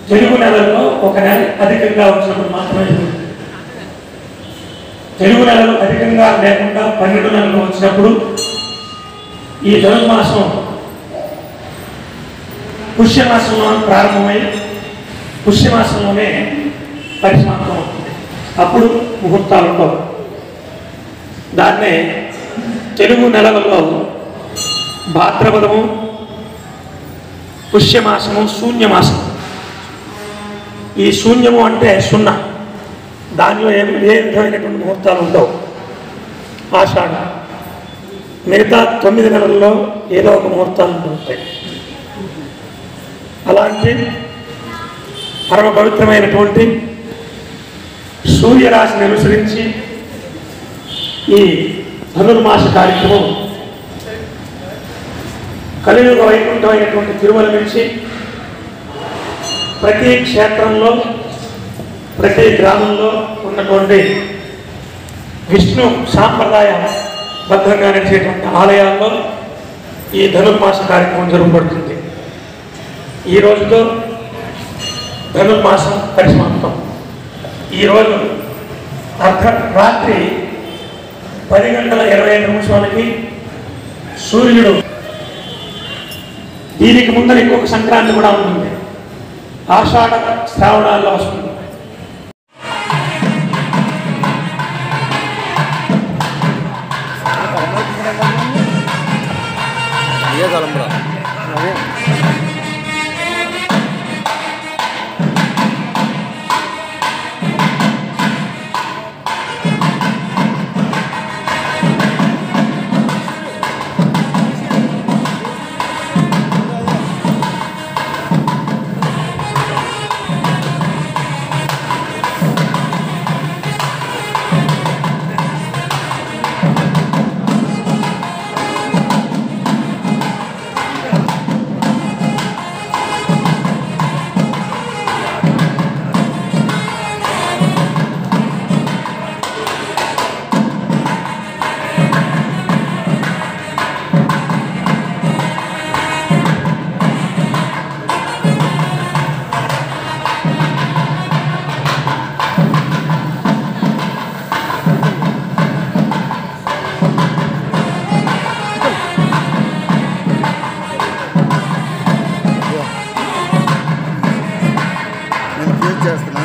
తెలుగు నెలల్లో ఒక నెల అధికంగా వచ్చినప్పుడు మాత్రమే జరుగుతుంది తెలుగు నెలలు అధికంగా లేకుండా పన్నెండు నెలలు వచ్చినప్పుడు ఈ ధనుర్మాసం పుష్యమాసంలో ప్రారంభమై పుష్యమాసంలోనే పరిసమాప్తం అవుతుంది అప్పుడు ముహూర్తాలు ఉండవు దాన్నే తెలుగు నెలలలో భాద్రపదము పుష్యమాసము శూన్యమాసం ఈ శూన్యము అంటే సున్నా దానిలో ఏ ఏ విధమైనటువంటి ముహూర్తాలు ఉండవు ఆషాఢ మిగతా తొమ్మిది నెలల్లో ఏదో ఒక ముహూర్తాలు ఉంటాయి అలాంటి పరమ పవిత్రమైనటువంటి సూర్యరాశిని అనుసరించి ఈ ధనుర్మాస కార్యక్రమం కలియుగ వైకుంఠమైనటువంటి తిరుమల నుంచి ప్రతి క్షేత్రంలో ప్రతి గ్రామంలో ఉన్నటువంటి విష్ణు సాంప్రదాయ బద్ధంగా నడిచేటువంటి ఆలయాల్లో ఈ ధనుర్మాస కార్యక్రమం జరగబడుతుంది ఈ రోజుతో ధనుర్మాసం పరిసమాప్తం ఈరోజు అర్ధ రాత్రి పది గంటల ఇరవై ఐదు నిమిషాలకి సూర్యుడు దీనికి ముందర ఇంకొక సంక్రాంతి కూడా ఉంటుంది ఆషాఢ శ్రావణాల్లో వస్తుంది ఏ తలంబరా నేను క్రియేట్ చేస్తున్నా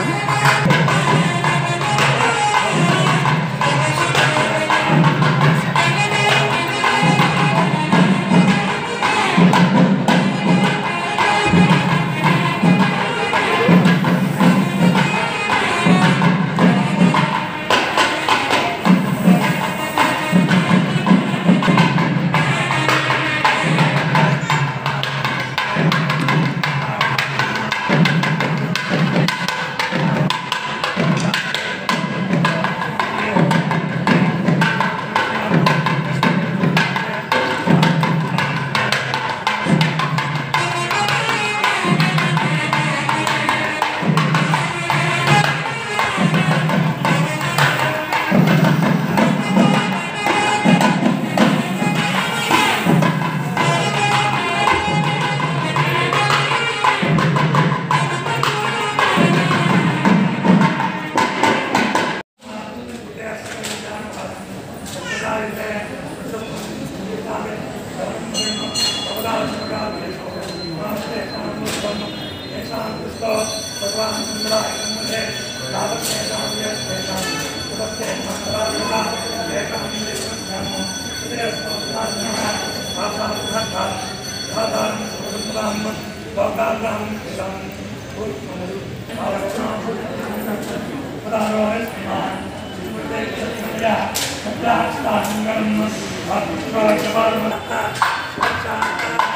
Yeah.